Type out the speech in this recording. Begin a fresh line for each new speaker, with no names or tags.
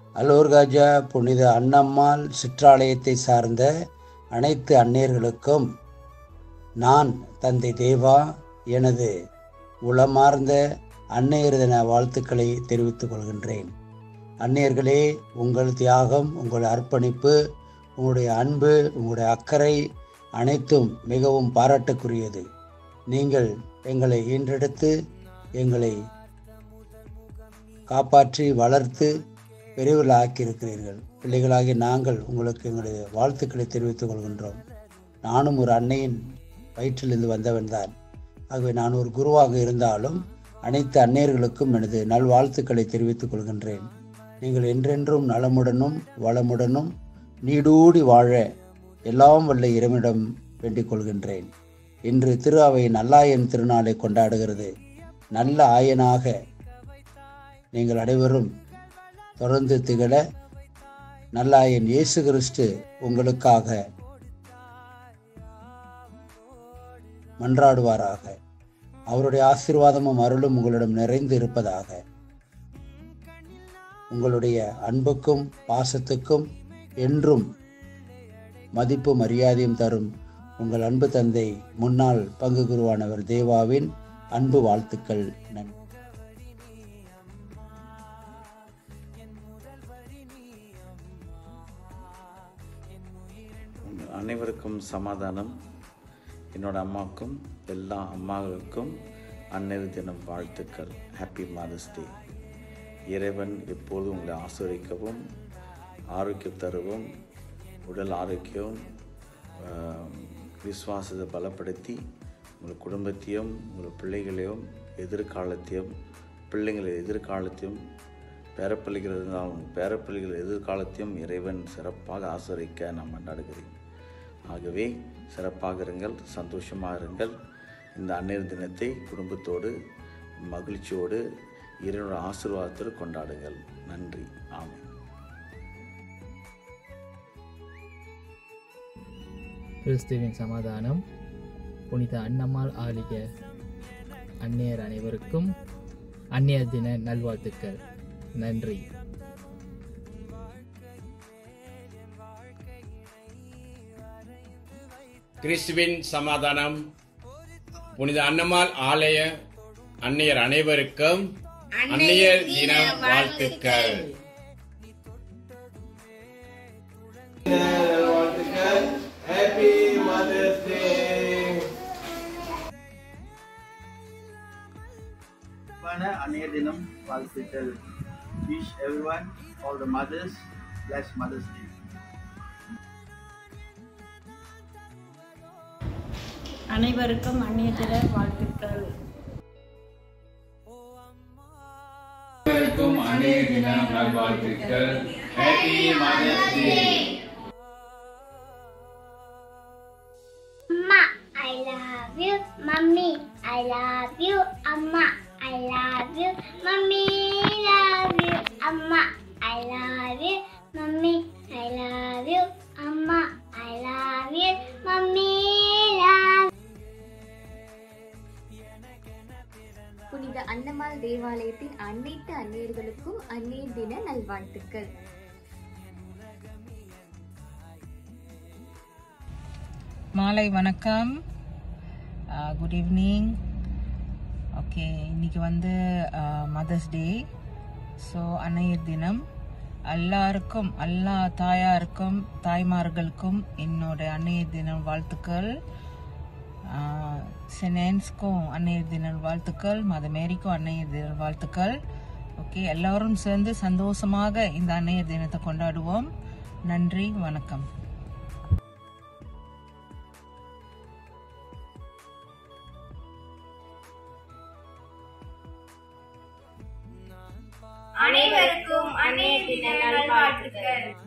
அலோர்காஜா புனித அன்னம்மாள் சிற்றாலயத்தை சார்ந்த அனைத்து அந்நியர்களுக்கும் நான் தந்தை தேவா எனது உளமார்ந்த அன்னையர் தின வாழ்த்துக்களை தெரிவித்துக் கொள்கின்றேன் அந்நியர்களே உங்கள் தியாகம் உங்கள் அர்ப்பணிப்பு உங்களுடைய அன்பு உங்களுடைய அக்கறை அனைத்தும் மிகவும் பாராட்டுக்குரியது நீங்கள் எங்களை ஈன்றெடுத்து எங்களை காப்பாற்றி வளர்த்து பெரியவர்கள் ஆக்கியிருக்கிறீர்கள் பிள்ளைகளாகி நாங்கள் உங்களுக்கு எங்களுடைய வாழ்த்துக்களை தெரிவித்துக் கொள்கின்றோம் நானும் ஒரு அன்னையின் வயிற்றிலிருந்து வந்தவன்தான் ஆகவே நான் ஒரு குருவாக இருந்தாலும் அனைத்து அன்னையர்களுக்கும் எனது நல்வாழ்த்துக்களை தெரிவித்துக் கொள்கின்றேன் நீங்கள் என்றென்றும் நலமுடனும் வளமுடனும் நீடூடி வாழ எல்லாம் வல்ல இறைவனிடம் வேண்டிக் கொள்கின்றேன் இன்று திரு அவை நல்லாயன் திருநாளை கொண்டாடுகிறது நல்ல ஆயனாக நீங்கள் அனைவரும் தொடர்ந்து திகழ நல்லாயன் இயேசு கிறிஸ்து உங்களுக்காக மன்றாடுவாராக அவருடைய ஆசீர்வாதமும் அருளும் உங்களிடம் நிறைந்து இருப்பதாக உங்களுடைய அன்புக்கும் பாசத்துக்கும் என்றும் மதிப்பு மரியாதையும் தரும் உங்கள் அன்பு தந்தை முன்னாள் பங்கு குருவானவர் தேவாவின் அன்பு வாழ்த்துக்கள் நன்றி
உங்கள் அனைவருக்கும் சமாதானம் என்னோட அம்மாவுக்கும் எல்லா அம்மாக்களுக்கும் அன்னையர் தினம் வாழ்த்துக்கள் ஹாப்பி மதர்ஸ் டே இறைவன் எப்போதும் உங்களை ஆசிரியக்கவும் ஆரோக்கியம் தருவும் உடல் ஆரோக்கியம் ஆஹ், விசுவாசத்தை பலப்படுத்தி உங்கள் குடும்பத்தையும் உங்கள் பிள்ளைகளையும் எதிர்காலத்தையும் பிள்ளைங்களை எதிர்காலத்தையும் பேரப்பிள்ளைகள் இருந்தாலும் பேரப்பிள்ளைகள் எதிர்காலத்தையும் இறைவன் சிறப்பாக ஆசிரிக்க நான் கொண்டாடுகிறேன் ஆகவே சிறப்பாக இருங்கள் சந்தோஷமாக இருங்கள் இந்த அன்னையர் தினத்தை குடும்பத்தோடு மகிழ்ச்சியோடு இறைவனோட ஆசீர்வாதத்தோடு கொண்டாடுங்கள் நன்றி ஆமென்
கிறிஸ்துவின் சமாதானம் புனித அன்னம்மாள் ஆலிய அந்நியர் அனைவருக்கும் அந்நியர் தின நல்வாழ்த்துக்கள் நன்றி
கிறிஸ்துவின் சமாதானம் புனித அன்னமால் ஆலய அன்னையர் அனைவருக்கும் அன்னையர் தின வாழ்த்துக்கள்
அன்பான அன்னைய தினம் வாழ்த்துக்கள் wish everyone all the mothers plus mother's day
அனைவருக்கும் அந்நிய தின வாழ்த்துக்கள்
Amma, I love you. Mommy, I love you. Amma, I love you. Mommy, love you. Amma, I love you. Mommy, I love you. Amma, I love you. Mommy, love
புனித அன்னமாள் தேவாலயத்தின் அனைத்து அந்நியர்களுக்கும் அந்நியர் தின நல்வாழ்த்துக்கள்
மாலை வணக்கம் குட் ஈவினிங் ஓகே இன்னைக்கு வந்து மதர்ஸ் டே ஸோ அன்னையர் தினம் எல்லாருக்கும் எல்லா தாயாருக்கும் தாய்மார்களுக்கும் என்னோட அன்னையர் தினம் வாழ்த்துக்கள் செனன்ஸ்க்கும் அன்னையர் தினம் வாழ்த்துக்கள் மத மேரிக்கும் அன்னையர் தினம் வாழ்த்துக்கள் ஓகே எல்லாரும் சேர்ந்து சந்தோஷமாக இந்த அன்னையர் தினத்தை கொண்டாடுவோம் நன்றி வணக்கம்
அனைவருக்கும் அன்னைய தின நல்வாழ்த்துக்கள்